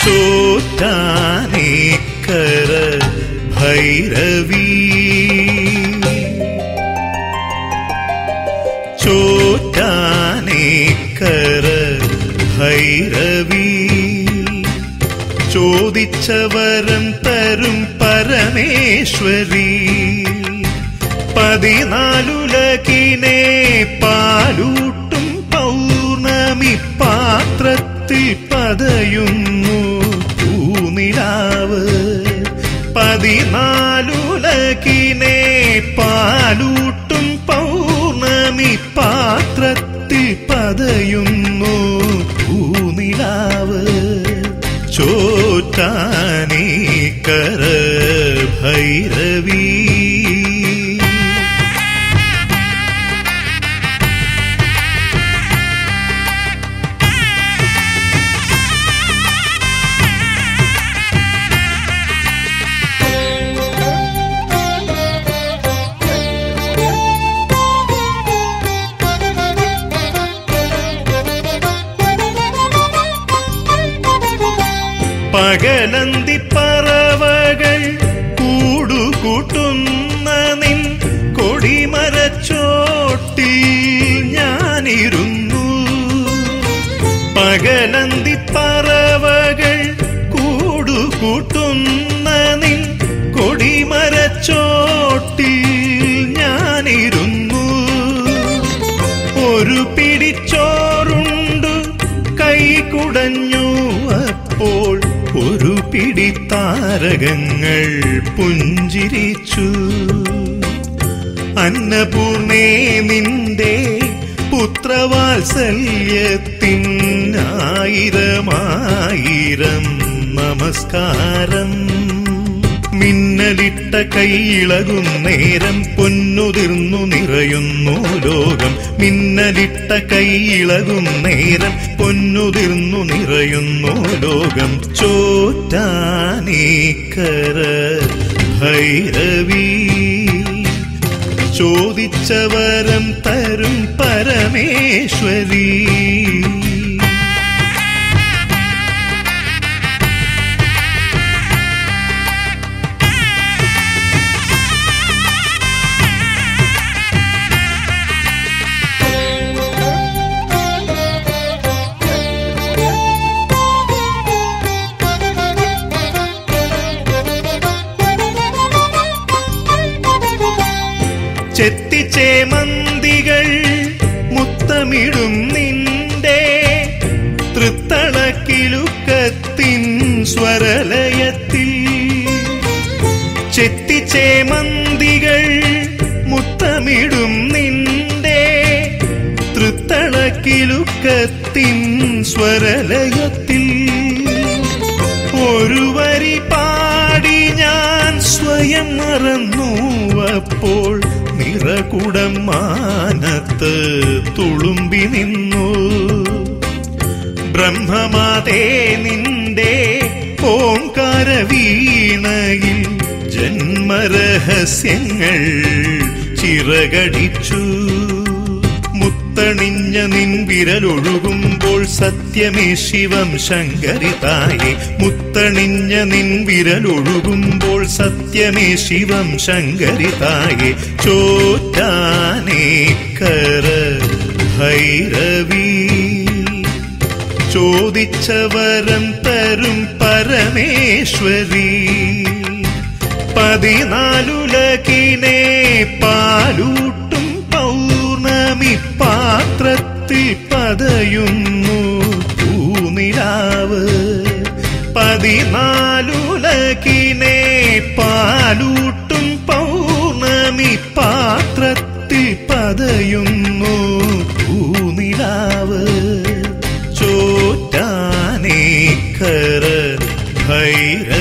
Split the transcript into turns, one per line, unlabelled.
ചോറ്റാനേക്കര ഭൈരവി ചോറ്റാനേക്കര ഭൈരവി ചോദിച്ചവരം തരും പരമേശ്വരി പതിനാലുലകിനെ പാലൂട്ടും പൗർണമി പാത്രത്തിൽ പതയുന്നു പൂനിലാവ് പതിനാലുലകിനെ പാലൂട്ടും പൗർണമി പാത്രത്തിൽ പതയുന്നു പൂനിലാവ് ചോറ്റാനീക്കര ഭൈരവി പകലന്തി പറവകൾ കൂടുകൂട്ടുന്ന നിൻ കൊടിമരച്ചോട്ടിൽ ഞാനിരുന്നു പകലന്തി പറവകൾ കൂടുകൂട്ടുന്ന നിൻ കൊടിമരച്ചോട്ടിൽ ഞാനിരുന്നു ഒരു പിടിച്ചോറുണ്ടു കൈ കുടഞ്ഞു അപ്പോൾ ഒരു പിടി താരകങ്ങൾ പുഞ്ചിരിച്ചു അന്നപൂർണേ നിന്റെ പുത്രവാത്സല്യത്തിനായിരമായിരം നമസ്കാരം മിന്നലിട്ട കൈയിളകും നേരം പൊന്നുതിർന്നു നിറയുന്നു ലോകം മിന്നലിട്ട കൈയിളകും നേരം പൊന്നുതിർന്നു നിറയുന്നു ലോകം ചോറ്റാനേക്കര ഭൈരവി ചോദിച്ചവരം തരും പരമേശ്വരി ചെത്തിച്ചേമന്തികൾ മുത്തമിടും നിന്റെ തൃത്തളക്കിലുക്കത്തിൻ സ്വരലയത്തിൽ ചെത്തിച്ചേമന്തികൾ മുത്തമിടും നിന്റെ തൃത്തളക്കിലുക്കത്തിൻ സ്വരലയത്തിൽ ഒരു വരി പാടി ഞാൻ സ്വയം മറന്നു അപ്പോൾ നിറകുടം മാനത്ത് തുളുമ്പി നിന്നു ബ്രഹ്മമാതേ നിന്റെ ഓംകാര വീണയിൽ ജന്മരഹസ്യങ്ങൾ ചിറകടിച്ചു മുത്തണിഞ്ഞ നിൻ വിരലൊഴുകുമ്പോൾ സത്യമേ ശിവം ശങ്കരിതായെ മുത്തണിഞ്ഞ നിൻ വിരലൊഴുകുമ്പോൾ സത്യമേ ശിവം ശങ്കരിതായെ ചോറ്റാനേക്കര ഭൈരവി ചോദിച്ചവരം തരും പരമേശ്വരി പതിനാലുലകിനെ പാലൂട്ടും പൗർണമി പാത്രത്തിൽ പതയുന്നു പൂനിലാവ് പതിനാലുലകിനെ പാലൂട്ടും പൗർണമി പാത്രത്തിൽ പതയുന്നു പൂനിലാവ് ചോറ്റാനേക്കര ഭൈര